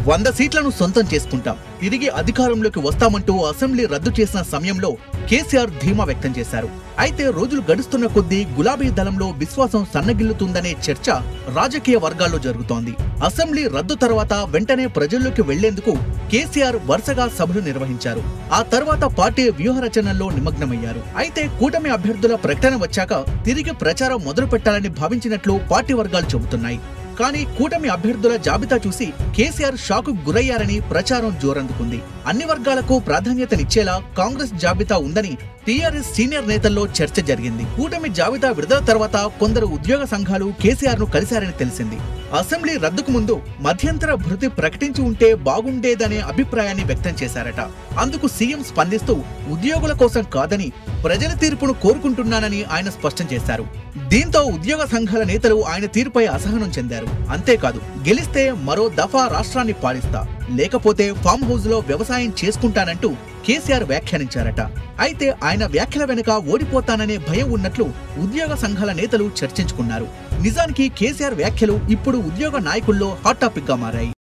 వంద సీట్లను సొంతం చేసుకుంటాం తిరిగి అధికారంలోకి వస్తామంటూ అసెంబ్లీ రద్దు చేసిన సమయంలో కేసీఆర్ ధీమా వ్యక్తం చేశారు అయితే రోజులు గడుస్తున్న కొద్దీ గులాబీ దళంలో విశ్వాసం సన్నగిల్లుతుందనే చర్చ రాజకీయ వర్గాల్లో జరుగుతోంది అసెంబ్లీ రద్దు తర్వాత వెంటనే ప్రజల్లోకి వెళ్లేందుకు కేసీఆర్ వరుసగా సభలు నిర్వహించారు ఆ తర్వాత పార్టీ వ్యూహ రచనల్లో నిమగ్నమయ్యారు అయితే కూటమి అభ్యర్థుల ప్రకటన వచ్చాక తిరిగి ప్రచారం మొదలు పెట్టాలని భావించినట్లు పార్టీ వర్గాలు చెబుతున్నాయి కానీ కూటమి అభ్యర్థుల జాబితా చూసి కేసీఆర్ షాకు గురయ్యారని ప్రచారం జోరందుకుంది అన్ని వర్గాలకు ప్రాధాన్యతనిచ్చేలా కాంగ్రెస్ జాబితా ఉందని టీఆర్ఎస్ సీనియర్ నేతల్లో చర్చ జరిగింది కూటమి జాబితా విడుదల తర్వాత కొందరు ఉద్యోగ సంఘాలు కేసీఆర్ ను కలిశారని తెలిసింది అసెంబ్లీ రద్దుకు ముందు మధ్యంతర భృతి ప్రకటించి ఉంటే బాగుండేదనే అభిప్రాయాన్ని వ్యక్తం చేశారట అందుకు సీఎం స్పందిస్తూ ఉద్యోగుల కోసం కాదని ప్రజల తీర్పును కోరుకుంటున్నానని ఆయన స్పష్టం చేశారు దీంతో ఉద్యోగ సంఘాల నేతలు ఆయన తీరుపై అసహనం చెందారు అంతేకాదు గెలిస్తే మరో దఫా రాష్ట్రాన్ని పాలిస్తా లేకపోతే ఫామ్ హౌస్ లో వ్యవసాయం చేసుకుంటానంటూ కేసీఆర్ వ్యాఖ్యానించారట అయితే ఆయన వ్యాఖ్యల వెనుక ఓడిపోతాననే భయం ఉన్నట్లు ఉద్యోగ సంఘాల నేతలు చర్చించుకున్నారు నిజానికి కేసీఆర్ వ్యాఖ్యలు ఇప్పుడు ఉద్యోగ నాయకుల్లో హాట్ టాపిక్ గా మారాయి